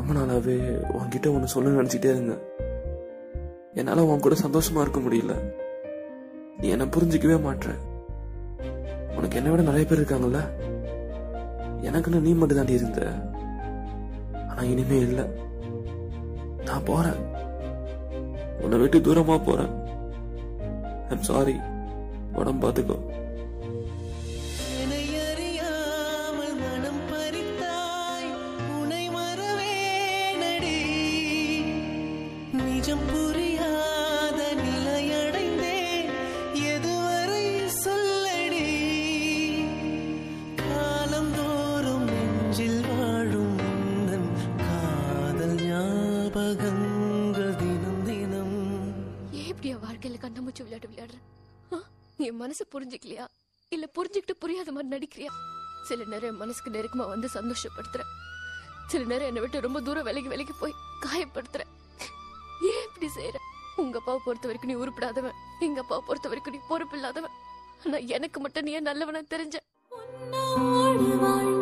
ரொம்ப நாளாவே உன்கிட்ட ஒன்று சொல்ல நினச்சிட்டே இருந்தேன் என்னால் உன் கூட சந்தோஷமா இருக்க முடியல நீ என்னை புரிஞ்சிக்கவே மாட்ற உனக்கு என்னை விட நிறைய பேர் இருக்காங்கல்ல எனக்குன்னு நீ மட்டும் தாண்டி இருந்த ஆனா இனிமே இல்லை நான் போறேன் உன்னை விட்டு தூரமா போறேன் ஐம் சாரி உடம்பு பார்த்துக்கோ என்னை அறியாமல் மனம் பறித்தாய் உனை மறவேனடி நிஜம் புரியாத நிலையடைந்தேன் எதுவரை சொல்லடி காலந்தோறும் நெஞ்சில் வாழும் உந்தன் காதல் ஞாபகங்கள் தினம் தினம் ஏன் இப்படி என் வாழ்க்கையில கண்ணாமூச்சி விளையாட்டு விளையாடுற ஆ? நீ என் மனசு புரிஞ்சுக்கலையா இல்ல புரிஞ்சுக்கிட்டு புரியாத மாதிரி நடிக்கிறியா சில நேரம் என் மனசுக்கு நெருக்கமா வந்து சந்தோஷப்படுத்துற சில நேரம் என்னை விட்டு ரொம்ப தூரம் விலகி விலகி போய் காயப்படுத்துற ஏன் இப்படி செய்யற உங்க அப்பாவை பொறுத்த வரைக்கும் நீ உருப்படாதவன் எங்க அப்பாவை பொறுத்த வரைக்கும் நீ பொறுப்பு இல்லாதவன் ஆனா எனக்கு மட்டும் நீ ஏன் நல்லவனா தெரிஞ்ச உன்னோடு வாழ்